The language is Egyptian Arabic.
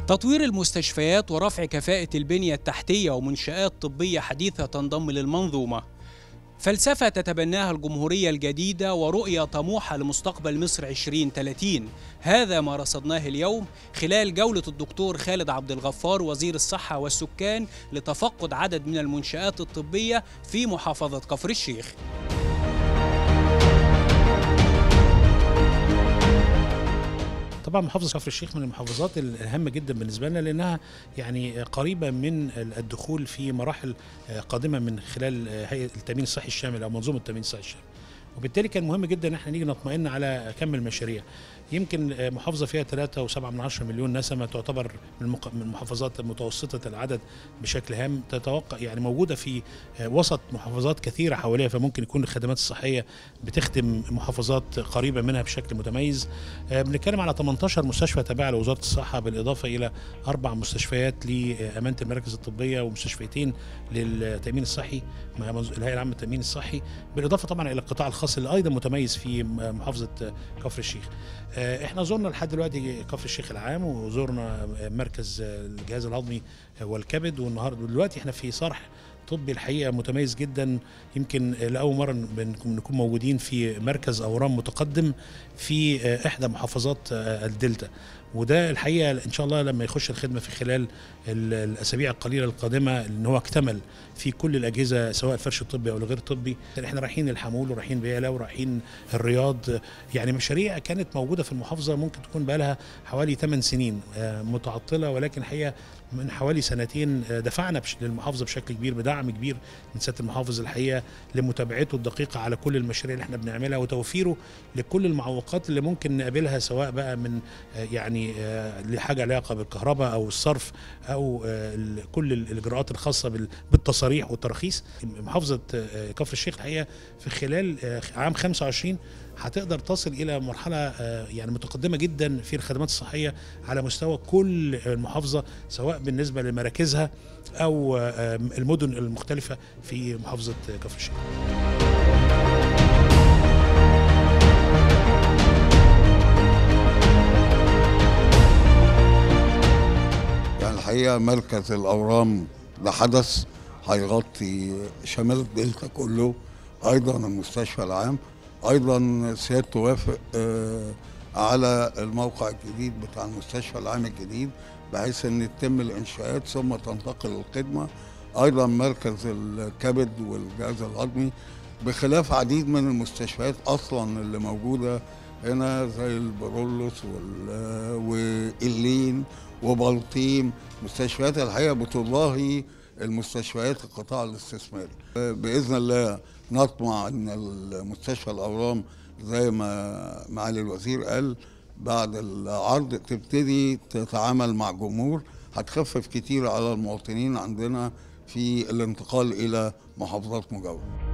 تطوير المستشفيات ورفع كفاءة البنية التحتية ومنشآت طبية حديثة تنضم للمنظومة فلسفة تتبناها الجمهورية الجديدة ورؤية طموحة لمستقبل مصر 2030 هذا ما رصدناه اليوم خلال جولة الدكتور خالد عبد الغفار وزير الصحة والسكان لتفقد عدد من المنشآت الطبية في محافظة كفر الشيخ طبعا محافظه كفر الشيخ من المحافظات الهامه جدا بالنسبه لنا لانها يعني قريبه من الدخول في مراحل قادمه من خلال هيئه التامين الصحي الشامل او منظومه التامين الصحي الشامل وبالتالي كان مهم جدا ان احنا نيجي نطمئن على كم المشاريع يمكن محافظة فيها 3.7 مليون نسمة تعتبر من المحافظات المتوسطة العدد بشكل هام تتوقع يعني موجودة في وسط محافظات كثيرة حواليها فممكن يكون الخدمات الصحية بتخدم محافظات قريبة منها بشكل متميز بنتكلم على 18 مستشفى تابعة لوزارة الصحة بالإضافة إلى أربع مستشفيات لأمانة المراكز الطبية ومستشفيتين للتأمين الصحي مع الهيئة العامة للتأمين الصحي بالإضافة طبعا إلى القطاع الخاص اللي أيضا متميز في محافظة كفر الشيخ احنا زرنا لحد دلوقتي كفر الشيخ العام وزرنا مركز الجهاز الهضمي والكبد والنهارده دلوقتي احنا في صرح طبي الحقيقه متميز جدا يمكن لاول مره نكون موجودين في مركز اورام متقدم في احدى محافظات الدلتا وده الحقيقه ان شاء الله لما يخش الخدمه في خلال الاسابيع القليله القادمه ان هو اكتمل في كل الاجهزه سواء الفرش الطبي او الغير الطبي احنا رايحين الحمول ورايحين بياله ورايحين الرياض يعني مشاريع كانت موجوده في المحافظه ممكن تكون بقى لها حوالي 8 سنين متعطله ولكن الحقيقه من حوالي سنتين دفعنا للمحافظه بشكل كبير بدعم كبير من سياده المحافظ الحقيقه لمتابعته الدقيقه على كل المشاريع اللي احنا بنعملها وتوفيره لكل المعوقات اللي ممكن نقابلها سواء بقى من يعني لحاجه علاقه بالكهرباء او الصرف او كل الاجراءات الخاصه بالتصاريح والتراخيص محافظه كفر الشيخ الحقيقه في خلال عام 25 هتقدر تصل الى مرحله يعني متقدمه جدا في الخدمات الصحيه على مستوى كل المحافظه سواء بالنسبه لمراكزها او المدن المختلفه في محافظه كفر الشيخ. يعني الحقيقه مركز الاورام ده حدث هيغطي شمال الدلتا كله ايضا المستشفى العام ايضا سيادته وافق على الموقع الجديد بتاع المستشفى العام الجديد بحيث ان يتم الانشاءات ثم تنتقل الخدمه ايضا مركز الكبد والجهاز الهضمي بخلاف عديد من المستشفيات اصلا اللي موجوده هنا زي البرولوس واللين وبلطيم مستشفيات الحقيقه بتضاهي المستشفيات القطاع الاستثماري باذن الله نطمع ان المستشفى الاورام زي ما معالي الوزير قال بعد العرض تبتدي تتعامل مع جمهور هتخفف كتير على المواطنين عندنا في الانتقال الى محافظات مجاوره